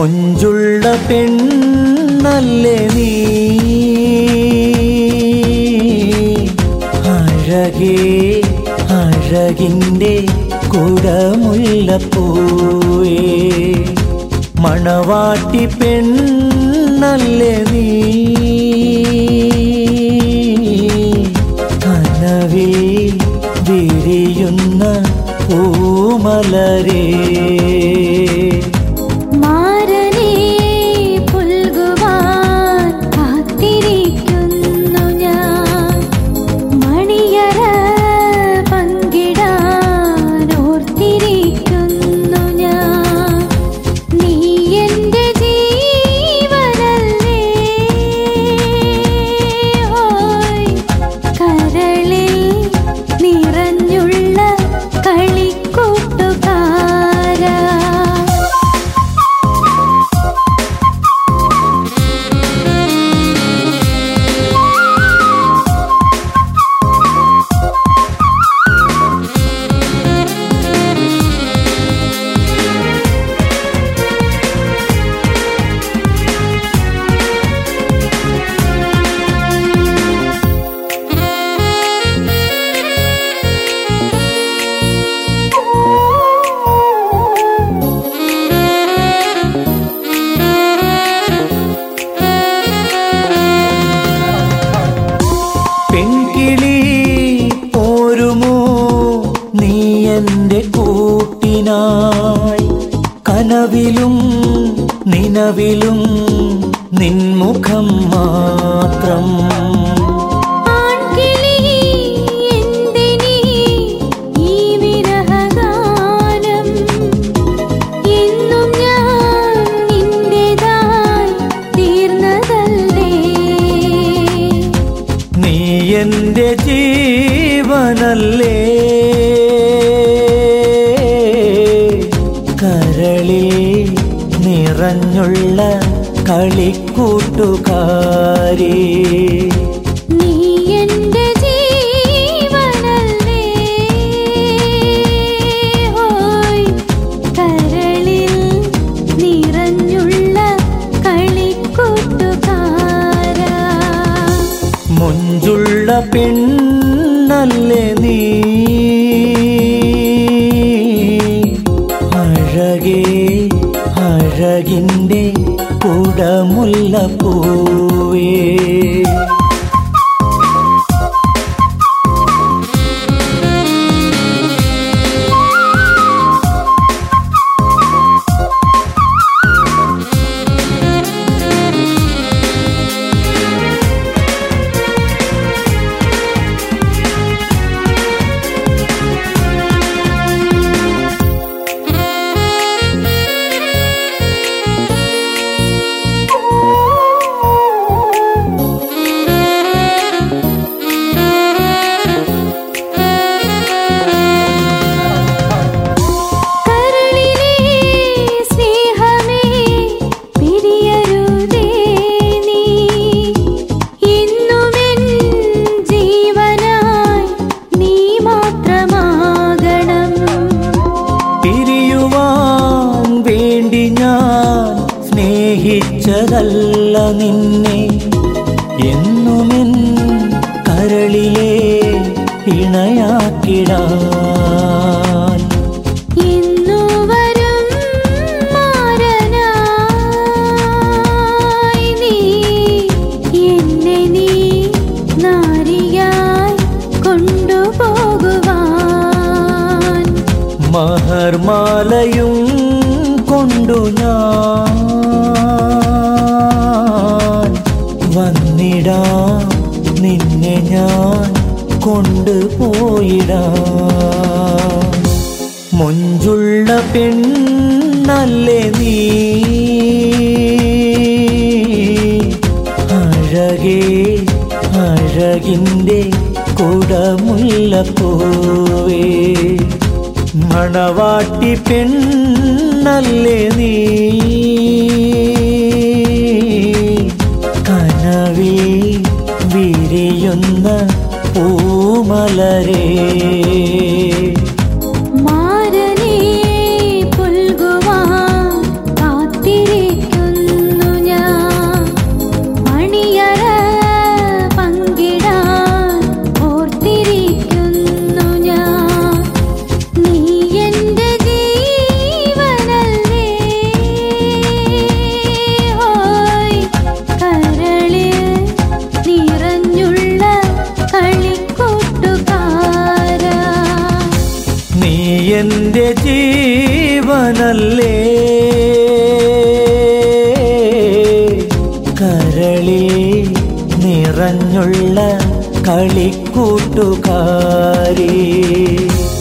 മൊഞ്ചുള്ള പെണ്ണല്ലേ നീ അഴകേ അഴകിൻ്റെ കുടമുള്ള പൂവേ മണവാട്ടി പെണ്ണല്ലേ നീ കനവിൽ വിരിയുന്ന പൂമലരേ മാരനേ പുൽകുവാൻ കാത്തിരിക്കുന്നു ഞാൻ മണിയറ പങ്കിടാൻ ഓർത്തിരിക്കുന്നു ഞാൻ നീ എൻ്റെ ജീവനല്ലേ ഓയ് കരളിൽ നിറഞ്ഞുള്ള കളിക്കൂട്ടുകാരാ പെൺകിളി പോരുമോ നീ എൻ്റെ കൂട്ടിനായി കനവിലും നിനവിലും നിൻമുഖം മാത്രം ആൺകിളി എന്തിനീ ഈ വിരഹഗാനം എന്നും ഞാൻ നിന്റേതായി തീർന്നതല്ലേ നീ എൻ്റെ ജീവനല്ലേ കരളിൽ നിറഞ്ഞുള്ള കളിക്കൂട്ടുകാരി നീ എൻ്റെ ജീവനല്ലേ ഹോയ് കരളിൽ നിറഞ്ഞുള്ള കളിക്കൂട്ടുകാരാ മുഞ്ചുള്ള പെണ്ണല്ലേ നീ അഴകേ അഴകിൻ്റെ കുടമുല്ല പൂവേ കരളിലെ സ്നേഹമേ പിരിയരുതേ നീ ഇന്നുമെൻ ജീവനായി നീ മാത്രമാകണം പിരിയുവാൻ വേണ്ടി ഞാൻ സ്നേഹിച്ചതല്ല നിന്നെ എന്നുമെൻ കരളിലെ ഇണയാക്കിടാൻ ഇന്നു വരും മാരനായി നീ എന്നെ നീ നാരിയായി കൊണ്ടുപോകുവാൻ മഹർമാലയും കൊണ്ടു ഞാൻ വന്നിടാം നിന്നെ ഞാൻ കൊണ്ടുപോയിടാം മൊഞ്ചുള്ള പെണ്ണല്ലേ നീ അഴകേ അഴകിൻ്റെ കുടമുല്ല പൂവേ മണവാട്ടി പെണ്ണല്ലേ നീ കനവിൽ വിരിയുന്ന പൂമലരേ മാരനേ പുൽകുവാൻ കാത്തിരിക്കുന്നു എൻ്റെ ജീവനല്ലേ കരളിൽ നിറഞ്ഞുള്ള കളിക്കൂട്ടുകാരി